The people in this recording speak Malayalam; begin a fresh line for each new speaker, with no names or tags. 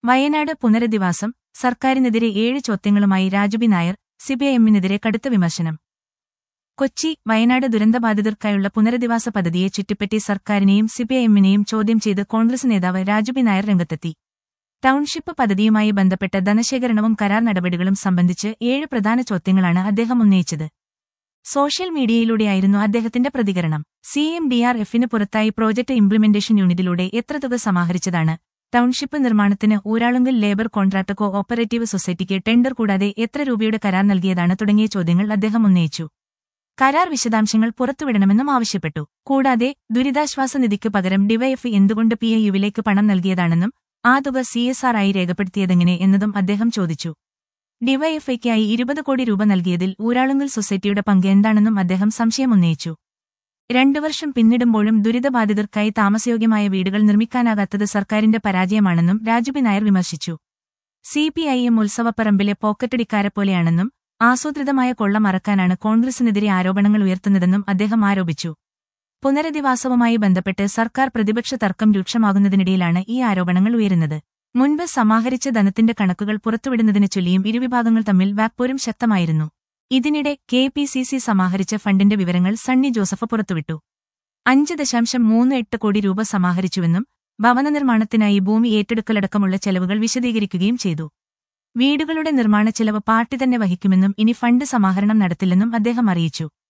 വയനാട് പുനരധിവാസം സർക്കാരിനെതിരെ ഏഴ് ചോദ്യങ്ങളുമായി രാജുബി നായർ സിപിഐഎമ്മിനെതിരെ കടുത്ത വിമർശനം കൊച്ചി വയനാട് ദുരന്തബാധിതർക്കായുള്ള പുനരധിവാസ പദ്ധതിയെ ചുറ്റിപ്പറ്റി സർക്കാരിനെയും സിപിഐഎമ്മിനെയും ചോദ്യം ചെയ്ത് കോൺഗ്രസ് നേതാവ് രാജുബി നായർ രംഗത്തെത്തി ടൗൺഷിപ്പ് പദ്ധതിയുമായി ബന്ധപ്പെട്ട ധനശേഖരണവും കരാർ നടപടികളും സംബന്ധിച്ച് ഏഴ് പ്രധാന ചോദ്യങ്ങളാണ് അദ്ദേഹം ഉന്നയിച്ചത് സോഷ്യൽ മീഡിയയിലൂടെയായിരുന്നു അദ്ദേഹത്തിന്റെ പ്രതികരണം സി എം ഡി ആർ എഫിന് പുറത്തായി പ്രോജക്ട് ഇംപ്ലിമെന്റേഷൻ യൂണിറ്റിലൂടെ എത്ര തുക സമാഹരിച്ചതാണ് ടൗൺഷിപ്പ് നിർമ്മാണത്തിന് Uralungal labour contract co operative സൊസൈറ്റിക്ക് ടെൻഡർ കൂടാതെ എത്ര രൂപയുടെ കരാർ നൽകിയതാണ് തുടങ്ങിയ ചോദ്യങ്ങൾ അദ്ദേഹം ഉന്നയിച്ചു കരാർ വിശദാംശങ്ങൾ പുറത്തുവിടണമെന്നും ആവശ്യപ്പെട്ടു കൂടാതെ ദുരിതാശ്വാസ നിധിക്ക് പകരം ഡിവൈഎഫ് എന്തുകൊണ്ട് പി ഐ യുവിലേക്ക് പണം നൽകിയതാണെന്നും ആ തുക സി എസ് ആർ ആയി രേഖപ്പെടുത്തിയതെങ്ങനെ എന്നതും അദ്ദേഹം ചോദിച്ചു ഡിവൈഎഫ്ഐക്കായി ഇരുപത് കോടി രൂപ നൽകിയതിൽ ഊരാളുങ്കൽ സൊസൈറ്റിയുടെ പങ്ക് എന്താണെന്നും അദ്ദേഹം സംശയമുന്നയിച്ചു രണ്ടു വർഷം പിന്നിടുമ്പോഴും ദുരിതബാധിതർക്കായി താമസയോഗ്യമായ വീടുകൾ നിർമ്മിക്കാനാകാത്തത് സർക്കാരിന്റെ പരാജയമാണെന്നും രാജുബി നായർ വിമർശിച്ചു സിപിഐഎം ഉത്സവപ്പറമ്പിലെ പോക്കറ്റടിക്കാരെപ്പോലെയാണെന്നും ആസൂത്രിതമായ കൊള്ള മറക്കാനാണ് കോൺഗ്രസിനെതിരെ ആരോപണങ്ങൾ ഉയർത്തുന്നതെന്നും അദ്ദേഹം ആരോപിച്ചു പുനരധിവാസവുമായി ബന്ധപ്പെട്ട് സർക്കാർ പ്രതിപക്ഷ തർക്കം രൂക്ഷമാകുന്നതിനിടയിലാണ് ഈ ആരോപണങ്ങൾ ഉയരുന്നത് മുൻപ് സമാഹരിച്ച ധനത്തിന്റെ കണക്കുകൾ പുറത്തുവിടുന്നതിനെ ചൊല്ലിയും ഇരുവിഭാഗങ്ങൾ തമ്മിൽ വാക്പോരും ശക്തമായിരുന്നു ഇതിനിടെ കെ പി സി സി സമാഹരിച്ച ഫണ്ടിന്റെ വിവരങ്ങൾ സണ്ണി ജോസഫ് പുറത്തുവിട്ടു അഞ്ച് ദശാംശം മൂന്ന് എട്ട് കോടി രൂപ സമാഹരിച്ചുവെന്നും ഭവന നിർമ്മാണത്തിനായി ഭൂമി ഏറ്റെടുക്കലടക്കമുള്ള ചെലവുകൾ വിശദീകരിക്കുകയും ചെയ്തു വീടുകളുടെ നിർമ്മാണ ചെലവ് പാർട്ടി തന്നെ വഹിക്കുമെന്നും ഇനി ഫണ്ട് സമാഹരണം നടത്തില്ലെന്നും അദ്ദേഹം അറിയിച്ചു